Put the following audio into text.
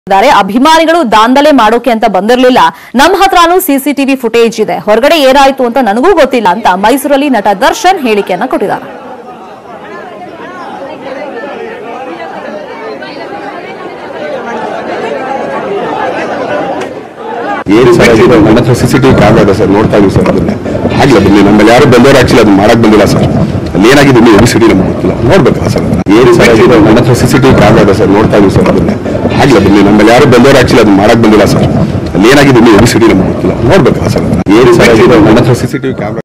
ಇದ್ದಾರೆ ಅಭಿಮಾನಿಗಳು ದಾಂಧಲೆ ಮಾಡೋಕೆ ಅಂತ ಬಂದಿರಲಿಲ್ಲ ನಮ್ಮ ಹತ್ರನೂ ಸಿಸಿಟಿವಿ ಫುಟೇಜ್ ಇದೆ ಹೊರಗಡೆ ಏನಾಯ್ತು ಅಂತ ನನಗೂ ಗೊತ್ತಿಲ್ಲ ಅಂತ ಮೈಸೂರಲ್ಲಿ ನಟ ದರ್ಶನ್ ಹೇಳಿಕೆಯನ್ನ ಕೊಟ್ಟಿದ್ದಾರೆ ಏನು ಸರ್ ಅದು ನನ್ನ ಹತ್ರ ಸಿ ಸಿ ಟಿವಿ ಕ್ಯಾಮ್ರಾ ಇದೆ ಸರ್ ನೋಡ್ತಾ ಇದೀವಿ ಸರ್ ಅದನ್ನೇ ಆಗ್ಲಿ ಬನ್ನಿ ನಮ್ಮಲ್ಲಿ ಯಾರು ಬಂದವರು ಆಕ್ಚುಲಿ ಅದು ಮಾಡಕ್ ಬಂದಿಲ್ಲ ಸರ್ ಅಲ್ಲಿ ಏನಾಗಿದೆ ಇನ್ನೂ ಎಬಿ ಸಿಡಿ ನಮ್ಗೆ ಗೊತ್ತಿಲ್ಲ ನೋಡ್ಬೇಕಲ್ಲ ಸರ್ ಏನು ಸರ್ ಅದು ನನ್ನ ಹತ್ರ ಸಿ ಸಿ ಟಿವಿ ಕ್ಯಾಮ್ರಾ ಇದೆ ಸರ್ ನೋಡ್ತಾ ಇದೀವಿ ಸರ್ ಅದನ್ನೇ ಆಗ್ಲಿ ಬನ್ನಿ ನಮ್ಮಲ್ಲಿ ಯಾರು ಬಂದವರು ಆಕ್ಚುಲಿ ಅದು ಮಾಡಕ್ ಬಂದಿಲ್ಲ ಸರ್ ಅಲ್ಲಿ ಏನಾಗಿದೆ ಇನ್ನೂ ಎಬಿ ಸಿಡಿ ನಮ್ಗೆ ಗೊತ್ತಿಲ್ಲ ನೋಡ್ಬೇಕಲ್ಲ ಸರ್ ಏನು ಸರ್ ಅದು ನನ್ನ ಹತ್ರ ಸಿ ಸಿ ಟಿವಿ ಕ್ಯಾಮ್ರಾ